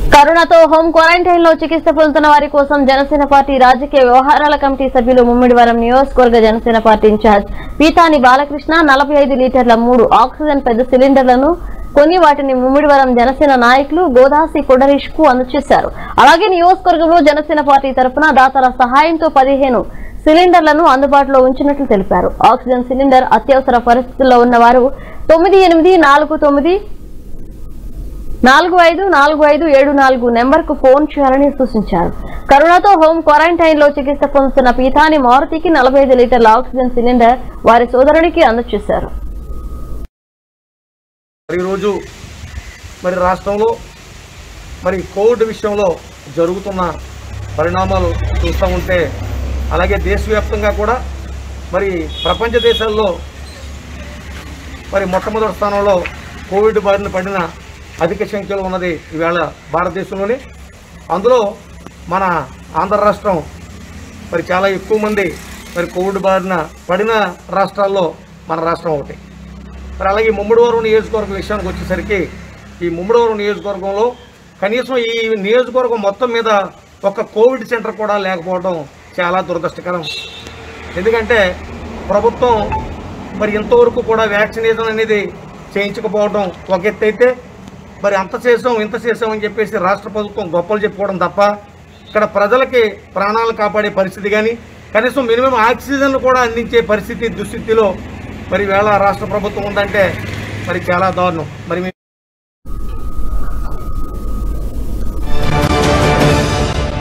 కరోనాతో home quarantine లో చికిత్స పొందుతున్న వారి కోసం జనసేన పార్టీ రాజకీయ వ్యవహారాల కమిటీ సభ్యులు ముమ్మిడివరం నియోజకవర్గ జనసేన పార్టీ ఇన్ఛార్జ్ పీతాని బాలకృష్ణ నలభై ఐదు లీటర్ల మూడు ఆక్సిజన్ పెద్ద సిలిండర్లను కొని వాటిని ముమ్మిడివరం జనసేన నాయకులు గోదాసి కొడరీష్ కు అందజేశారు అలాగే నియోజకవర్గంలో జనసేన పార్టీ తరఫున దాతల సహాయంతో పదిహేను సిలిండర్లను అందుబాటులో ఉంచినట్లు తెలిపారు ఆక్సిజన్ సిలిండర్ అత్యవసర పరిస్థితుల్లో ఉన్నవారు తొమ్మిది ఎనిమిది నాలుగు తొమ్మిది నాలుగు ఐదు నాలుగు ఐదు ఏడు నాలుగు నెంబర్ కు ఫోన్ చేయాలని సూచించారు కరోనాతో హోం క్వారంటైన్ లో చికిత్స పొందుతున్న పీతాని మారుతికి నలభై ఐదు లీటర్ల ఆక్సిజన్ సిలిండర్ వారి సోదరుడికి అందజేశారు మరి ఈరోజు మరి రాష్ట్రంలో మరి కోవిడ్ విషయంలో జరుగుతున్న పరిణామాలు చూస్తూ ఉంటే అలాగే దేశవ్యాప్తంగా కూడా మరి ప్రపంచ దేశాల్లో మరి మొట్టమొదటి స్థానంలో కోవిడ్ బారిన పడిన అధిక సంఖ్యలో ఉన్నది ఈవేళ భారతదేశంలోనే అందులో మన ఆంధ్ర రాష్ట్రం మరి చాలా ఎక్కువ మంది మరి కోవిడ్ బారిన పడిన రాష్ట్రాల్లో మన రాష్ట్రం ఒకటి మరి అలాగే ముమ్మడివరం నియోజకవర్గం విషయానికి వచ్చేసరికి ఈ ముమ్మడివరం నియోజకవర్గంలో కనీసం ఈ నియోజకవర్గం మొత్తం మీద ఒక కోవిడ్ సెంటర్ కూడా లేకపోవడం చాలా దురదృష్టకరం ఎందుకంటే ప్రభుత్వం మరి ఇంతవరకు కూడా వ్యాక్సినేషన్ అనేది చేయించకపోవడం ఒక ఎత్తు అయితే మరి అంత చేసాం ఇంత చేసాం అని చెప్పేసి రాష్ట్ర ప్రభుత్వం గొప్పలు చెప్పుకోవడం తప్ప ఇక్కడ ప్రజలకి ప్రాణాలు కాపాడే పరిస్థితి కానీ కనీసం మినిమం ఆక్సిజన్ కూడా అందించే పరిస్థితి దుస్థితిలో మరి వేళ రాష్ట్ర ప్రభుత్వం ఉందంటే మరి చాలా దారుణం మరి మీ-